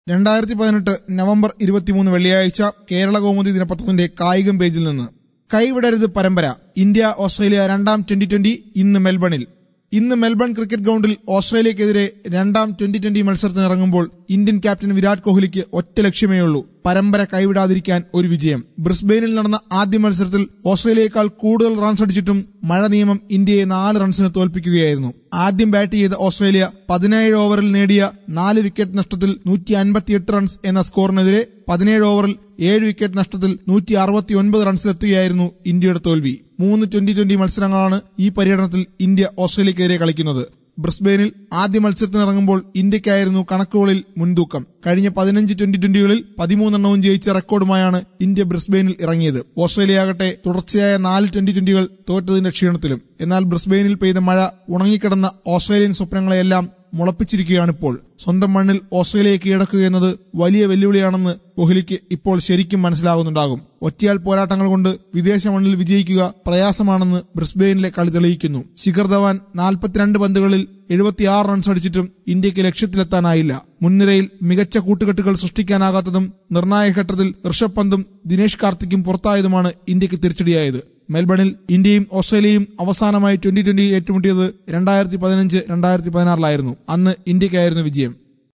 രണ്ടായിരത്തി പതിനെട്ട് നവംബർ ഇരുപത്തിമൂന്ന് വെള്ളിയാഴ്ച കേരള കൗമുദി ദിനപത്രത്തിന്റെ കായികം പേജിൽ നിന്ന് കൈവിടരുത് പരമ്പര ഇന്ത്യ ഓസ്ട്രേലിയ രണ്ടാം ട്വന്റി ട്വന്റി ഇന്ന് മെൽബണിൽ ഇന്ന് മെൽബൺ ക്രിക്കറ്റ് ഗ്രൗണ്ടിൽ ഓസ്ട്രേലിയക്കെതിരെ രണ്ടാം ട്വന്റി ട്വന്റി മത്സരത്തിനിറങ്ങുമ്പോൾ ഇന്ത്യൻ ക്യാപ്റ്റൻ വിരാട് കോഹ്ലിക്ക് ഒറ്റ ലക്ഷ്യമേയുള്ളൂ പരമ്പര കൈവിടാതിരിക്കാൻ ഒരു വിജയം ബ്രിസ്ബെയിനിൽ നടന്ന ആദ്യ മത്സരത്തിൽ ഓസ്ട്രേലിയയേക്കാൾ കൂടുതൽ റൺസ് അടിച്ചിട്ടും മഴ നിയമം ഇന്ത്യയെ നാല് റൺസിന് തോൽപ്പിക്കുകയായിരുന്നു ആദ്യം ബാറ്റ് ചെയ്ത ഓസ്ട്രേലിയ പതിനേഴ് ഓവറിൽ നേടിയ നാല് വിക്കറ്റ് നഷ്ടത്തിൽ നൂറ്റി അൻപത്തിയെട്ട് റൺസ് എന്ന സ്കോറിനെതിരെ പതിനേഴ് ഓവറിൽ ഏഴ് വിക്കറ്റ് നഷ്ടത്തിൽ നൂറ്റി അറുപത്തി ഒൻപത് റൺസിലെത്തുകയായിരുന്നു ഇന്ത്യയുടെ തോൽവി മൂന്ന് ട്വന്റി ട്വന്റി മത്സരങ്ങളാണ് ഈ പര്യടനത്തിൽ ഇന്ത്യ ഓസ്ട്രേലിയക്കെതിരെ കളിക്കുന്നത് ബ്രിസ്ബെയിനിൽ ആദ്യ മത്സരത്തിനിറങ്ങുമ്പോൾ ഇന്ത്യക്കായിരുന്നു കണക്കുകളിൽ മുൻതൂക്കം കഴിഞ്ഞ പതിനഞ്ച് ട്വന്റി ട്വന്റികളിൽ പതിമൂന്നെണ്ണവും ജയിച്ച റെക്കോർഡുമായാണ് ഇന്ത്യ ബ്രിസ്ബെയിനിൽ ഇറങ്ങിയത് ഓസ്ട്രേലിയയാകട്ടെ തുടർച്ചയായ നാല് ട്വന്റി ട്വന്റികൾ തോറ്റതിന്റെ ക്ഷീണത്തിലും എന്നാൽ ബ്രിസ്ബെയിനിൽ പെയ്ത മഴ ഉണങ്ങിക്കിടന്ന ഓസ്ട്രേലിയൻ സ്വപ്നങ്ങളെയെല്ലാം മുളപ്പിച്ചിരിക്കുകയാണിപ്പോൾ സ്വന്തം മണ്ണിൽ ഓസ്ട്രേലിയയെ കീഴടക്കുക എന്നത് വലിയ വെല്ലുവിളിയാണെന്ന് കോഹ്ലിക്ക് ഇപ്പോൾ ശരിക്കും മനസ്സിലാകുന്നുണ്ടാകും ഒറ്റയാൾ പോരാട്ടങ്ങൾ കൊണ്ട് വിദേശ മണ്ണിൽ വിജയിക്കുക പ്രയാസമാണെന്ന് ബ്രിസ്ബെയിനിലെ കളി തെളിയിക്കുന്നു ശിഖർ ധവാൻ നാൽപ്പത്തിരണ്ട് പന്തുകളിൽ എഴുപത്തിയാറ് റൺസ് അടിച്ചിട്ടും ഇന്ത്യക്ക് ലക്ഷ്യത്തിലെത്താനായില്ല മുൻനിരയിൽ മികച്ച കൂട്ടുകെട്ടുകൾ സൃഷ്ടിക്കാനാകാത്തതും നിർണായക ഘട്ടത്തിൽ ഋഷഭ് പന്തും ദിനേശ് കാർത്തിക്കും പുറത്തായതുമാണ് ഇന്ത്യക്ക് തിരിച്ചടിയായത് മെൽബണിൽ ഇന്ത്യയും ഓസ്ട്രേലിയയും അവസാനമായി ട്വന്റി ട്വന്റി ഏറ്റുമുട്ടിയത് രണ്ടായിരത്തി പതിനഞ്ച് രണ്ടായിരത്തി പതിനാറിലായിരുന്നു അന്ന് ഇന്ത്യക്കായിരുന്നു വിജയം